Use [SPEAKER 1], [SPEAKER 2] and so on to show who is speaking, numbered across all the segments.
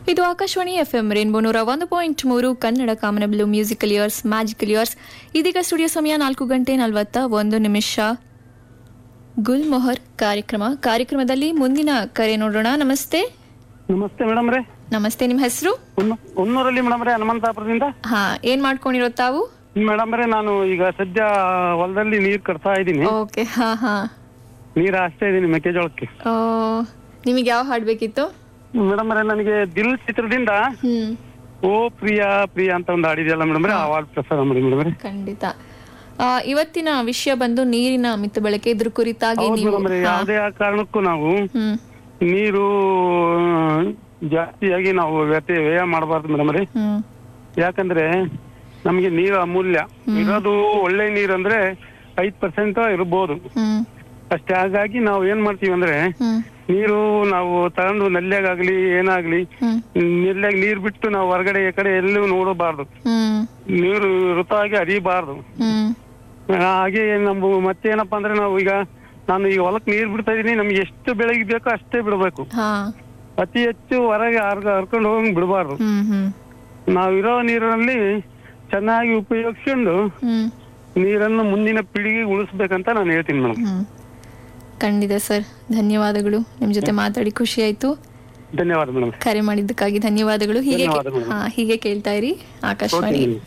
[SPEAKER 1] ಇದು Akashvani F M rainbow ನೂರ ಒಂದು ಪಾಯಿಂಟ್ ಮೂರು Kannada Kamanabillu musical years magical years ಇದೀಗ ಸ್ಟುಡಿಯೋ ಸಮಯ ನಾಲ್ಕು ಗಂಟೆ ನಲವತ್ತ ಒಂದು ನಿಮಿಷ ಗುಲ್ ಮೊಹರ್ ಕಾರ್ಯಕ್ರಮ ಕಾರ್ಯಕ್ರಮದಲ್ಲಿ ಮುಂದಿನ ಕರೆ ನೋಡೋಣ ನಮಸ್ತೆ
[SPEAKER 2] ನಮಸ್ತೆ ಮೇಡಮ್ ರೇ
[SPEAKER 1] ನಮಸ್ತೆ ನಿಮ್ಮ ಹೆಸರು
[SPEAKER 2] ಹೊನ್ನೂರಲ್ಲಿ ಮೇಡಮ್ ರೇ ಹನುಮಂತಾಪುರದಿಂದ
[SPEAKER 1] ಹಾ ಏನ್ ಮಾಡ್ಕೊಂಡಿರೋ ತಾವು
[SPEAKER 2] ಮೇಡಮ್ ರೇ ನಾನು ಈಗ ಸದ್ಯ ಹೊಲದಲ್ಲಿ ನೀರ್ ಕಟ್ತಾ ಇದ್ದೀನಿ
[SPEAKER 1] ಓಕೆ ಹಾ ಹಾ
[SPEAKER 2] ನೀರ್ ಹಾಸ್ತಾ ಇದ್ದೀನಿ ಮೆಕ್ಕೆಜೋಳಕ್ಕೆ
[SPEAKER 1] ಆ, ನಿಮಗೆ ಯಾವ ಹಾಡ್ ಬೇಕಿತ್ತು
[SPEAKER 2] ಮೇಡಮ್ ರೇ ನನಗೆ ದಿಲ್ ಚಿತ್ರದಿಂದ
[SPEAKER 1] ಹ್ಮ್
[SPEAKER 2] ಓ ಪ್ರಿಯಾ ಪ್ರಿಯಾ ಅಂತ ಒಂದು ಹಾಡಿದೆಯಲ್ಲ ಮೇಡಮ್ ರೇ ಅವಾರ್ಡ್ ಪ್ರಸಾರ ಮಾಡಿ ಮೇಡಮ್ ರೇ
[SPEAKER 1] ಖಂಡಿತ ಆ, ಇವತ್ತಿನ ವಿಷಯ ಬಂದು ನೀರಿನ ಮಿತ ಬಳಕೆ ಇದ್ರ ಕುರಿತಾಗಿ
[SPEAKER 2] ಹೌದು
[SPEAKER 1] ನೀವು
[SPEAKER 2] ಮೇಡಮ್ ರೇ
[SPEAKER 1] ಹಾ,
[SPEAKER 2] ಯಾವುದೇ ಕಾರಣಕ್ಕೂ ನಾವು
[SPEAKER 1] ಹ್ಮ್
[SPEAKER 2] ನೀರು ಆ, ಜಾಸ್ತಿಯಾಗಿ ನಾವು ವ್ಯರ್ಥ ವ್ಯಯ ಮಾಡಬಾರ್ದು ಮೇಡಮ್ ರೇ
[SPEAKER 1] ಹ್ಮ್
[SPEAKER 2] ಯಾಕಂದ್ರೆ ನಮ್ಗೆ ನೀರು ಅಮೂಲ್ಯ ಇರೋದು ಒಳ್ಳೆ ನೀರು ಅಂದ್ರೆ ಐದ್ ಪರ್ಸೆಂಟ್ ಇರ್ಬೋದು
[SPEAKER 1] ಹ್ಮ್
[SPEAKER 2] ಅಷ್ಟೇ ಹಾಗಾಗಿ ನಾವು ಏನ್ ಮಾಡ್ತೀವಿ ಅಂದ್ರೆ
[SPEAKER 1] ಹ್ಮ್
[SPEAKER 2] ನೀರು ನಾವು ತಗೊಂಡು ನಲ್ಯಾಗಾಗ್ಲಿ ಏನಾಗ್ಲಿ
[SPEAKER 1] ಹ್ಮ್
[SPEAKER 2] ನಲ್ಯಾಗ ನೀರ್ ಬಿಟ್ಟು ನಾವು ಹೊರಗಡೆ ಈ ಕಡೆ ಎಲ್ಲೂ ನೋಡಬಾರ್ದು
[SPEAKER 1] ಹ್ಮ್
[SPEAKER 2] ನೀರು ವೃತವಾಗಿ ಹರಿಬಾರ್ದು
[SPEAKER 1] ಹ್ಮ್
[SPEAKER 2] ಹಾಗೆ ನಮ್ಮ ಮತ್ತೇನಪ್ಪಾ ಅಂದ್ರೆ ನಾವು ಈಗ ನಾನು ಈಗ ಹೊಲಕ್ ನೀರ್ ಬಿಡ್ತಾ ಇದೀನಿ ನಮ್ಗೆ ಎಷ್ಟು ಬೆಳಗ್ಗೆ ಬೇಕೋ ಅಷ್ಟೇ ಬಿಡಬೇಕು
[SPEAKER 1] ಹಾ
[SPEAKER 2] ಅತಿ ಹೆಚ್ಚು ಹೊರಗೆ ಹರ್ಕ ಹರ್ಕೊಂಡು ಹೋಗಂಗ್ ಬಿಡಬಾರ್ದು
[SPEAKER 1] ಹ್ಮ್ ಹ್ಮ್
[SPEAKER 2] ನಾವಿರೋ ನೀರಿನಲ್ಲಿ ಚೆನ್ನಾಗಿ ಉಪಯೋಗಿಸ್ಕೊಂಡು
[SPEAKER 1] ಹ್ಮ್
[SPEAKER 2] ನೀರನ್ನು ಮುಂದಿನ ಪೀಳಿಗೆಗೆ ಉಳಿಸ್ಬೇಕಂತ ನಾನು ಹೇಳ್ತೀನಿ ಮೇಡಮ್
[SPEAKER 1] ಹ್ಮ್ ಖಂಡಿತ ಸರ್ ಧನ್ಯವಾದಗಳು ನಿಮ್ ಜೊತೆ ಮಾತಾಡಿ ಖುಷಿ ಆಯ್ತು
[SPEAKER 2] ಧನ್ಯವಾದ ಮೇಡಮ್
[SPEAKER 1] ಕರೆ ಮಾಡಿದ್ದಕ್ಕಾಗಿ ಧನ್ಯವಾದಗಳು ಹೀಗೆ
[SPEAKER 2] ಧನ್ಯವಾದಗಳು.
[SPEAKER 1] ಹಾ ಹೀಗೆ ಕೇಳ್ತಾ ಇರಿ ಆಕಾಶವಾಣಿ
[SPEAKER 2] ಓಕೆ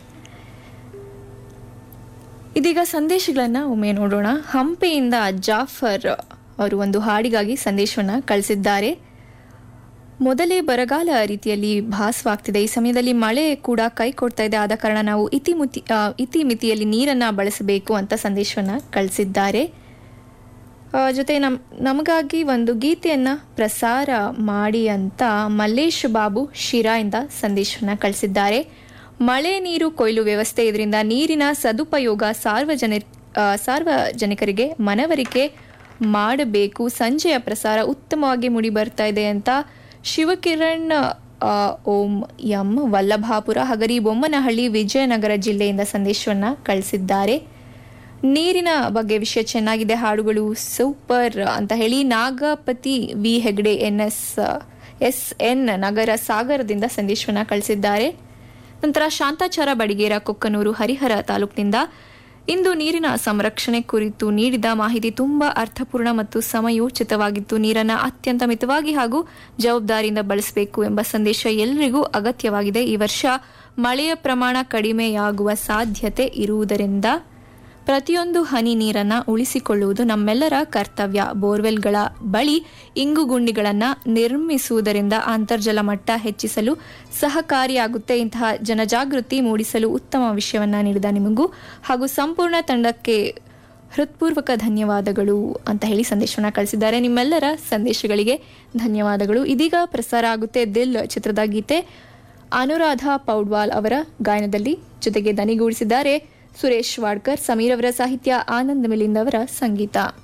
[SPEAKER 1] ಇದೀಗ ಸಂದೇಶಗಳನ್ನ ಒಮ್ಮೆ ನೋಡೋಣ ಹಂಪೆಯಿಂದ ಜಾಫರ್ ಅವರು ಒಂದು ಹಾಡಿಗಾಗಿ ಸಂದೇಶವನ್ನ ಕಳಿಸಿದ್ದಾರೆ ಮೊದಲೇ ಬರಗಾಲ ರೀತಿಯಲ್ಲಿ ಭಾಸವಾಗ್ತಿದೆ ಈ ಸಮಯದಲ್ಲಿ ಮಳೆ ಕೂಡ ಕೈ ಕೊಡ್ತಾ ಇದೆ ಆದ ಕಾರಣ ನಾವು ಇತಿಮಿತಿ ಆ, ಇತಿಮಿತಿಯಲ್ಲಿ ನೀರನ್ನ ಬಳಸಬೇಕು ಅಂತ ಸಂದೇಶವನ್ನ ಕಳಿಸಿದ್ದಾರೆ ಆ, ಜೊತೆ ನಮ್ ನಮಗಾಗಿ ಒಂದು ಗೀತೆಯನ್ನ ಪ್ರಸಾರ ಮಾಡಿ ಅಂತ ಮಲ್ಲೇಶ್ ಬಾಬು ಶಿರಾ ಇಂದ ಸಂದೇಶವನ್ನ ಕಳಿಸಿದ್ದಾರೆ ಮಳೆ ನೀರು ಕೊಯ್ಲು ವ್ಯವಸ್ಥೆ ಇದರಿಂದ ನೀರಿನ ಸದುಪಯೋಗ ಸಾರ್ವಜನಿ ಆ, ಸಾರ್ವಜನಿಕರಿಗೆ ಮನವರಿಕೆ ಮಾಡಬೇಕು ಸಂಜೆಯ ಪ್ರಸಾರ ಉತ್ತಮವಾಗಿ ಮುಡಿ ಬರ್ತಾ ಇದೆ ಅಂತ ಶಿವಕಿರಣ್ ಆ, ಓಂ ಎಂ ವಲ್ಲಭಾಪುರ ಹಗರಿ ಬೊಮ್ಮನಹಳ್ಳಿ ವಿಜಯನಗರ ಜಿಲ್ಲೆಯಿಂದ ಸಂದೇಶವನ್ನ ಕಳಿಸಿದ್ದಾರೆ ನೀರಿನ ಬಗ್ಗೆ ವಿಷಯ ಚೆನ್ನಾಗಿದೆ ಹಾಡುಗಳು ಸೂಪರ್ ಅಂತ ಹೇಳಿ Nagapati V Hegde N S S N Nagara ಸಾಗರದಿಂದ ಸಂದೇಶವನ್ನ ಕಳಿಸಿದ್ದಾರೆ ನಂತರ ಶಾಂತಾಚಾರ ಬಡಿಗೇರ ಕೊಕ್ಕನೂರು ಹರಿಹರ ತಾಲೂಕಿನಿಂದ ಇಂದು ನೀರಿನ ಸಂರಕ್ಷಣೆ ಕುರಿತು ನೀಡಿದ ಮಾಹಿತಿ ತುಂಬಾ ಅರ್ಥಪೂರ್ಣ ಮತ್ತು ಸಮಯೋಚಿತವಾಗಿತ್ತು ನೀರನ್ನ ಅತ್ಯಂತ ಮಿತವಾಗಿ ಹಾಗೂ ಜವಾಬ್ದಾರಿಯಿಂದ ಬಳಸಬೇಕು ಎಂಬ ಸಂದೇಶ ಎಲ್ಲರಿಗೂ ಅಗತ್ಯವಾಗಿದೆ ಈ ವರ್ಷ ಮಳೆಯ ಪ್ರಮಾಣ ಕಡಿಮೆಯಾಗುವ ಸಾಧ್ಯತೆ ಇರುವುದರಿಂದ ಪ್ರತಿಯೊಂದು ಹನಿ ನೀರನ್ನ ಉಳಿಸಿಕೊಳ್ಳುವುದು ನಮ್ಮೆಲ್ಲರ ಕರ್ತವ್ಯ ಬೋರ್ವೆಲ್ಗಳ ಬಳಿ ಇಂಗು ಗುಂಡಿಗಳನ್ನ ನಿರ್ಮಿಸುವುದರಿಂದ ಅಂತರ್ಜಲ ಮಟ್ಟ ಹೆಚ್ಚಿಸಲು ಸಹಕಾರಿಯಾಗುತ್ತೆ ಇಂತಹ ಜನಜಾಗೃತಿ ಮೂಡಿಸಲು ಉತ್ತಮ ವಿಷಯವನ್ನ ನೀಡಿದ ನಿಮಗೂ ಹಾಗೂ ಸಂಪೂರ್ಣ ತಂಡಕ್ಕೆ ಹೃತ್ಪೂರ್ವಕ ಧನ್ಯವಾದಗಳು ಅಂತ ಹೇಳಿ ಸಂದೇಶವನ್ನ ಕಳಿಸಿದ್ದಾರೆ ನಿಮ್ಮೆಲ್ಲರ ಸಂದೇಶಗಳಿಗೆ ಧನ್ಯವಾದಗಳು ಇದೀಗ ಪ್ರಸಾರ ಆಗುತ್ತೆ ದಿಲ್ ಚಿತ್ರದ ಗೀತೆ ಅನುರಾಧ ಪೌಡ್ವಾಲ್ ಅವರ ಗಾಯನದಲ್ಲಿ ಜೊತೆಗೆ ದನಿಗೂಡಿಸಿದ್ದಾರೆ ಸುರೇಶ್ ವಾಡ್ಕರ್ ಸಮೀರ್ ಅವರ ಸಾಹಿತ್ಯ ಆನಂದ್ ಮಿಲಿಂದ್ ಅವರ ಸಂಗೀತ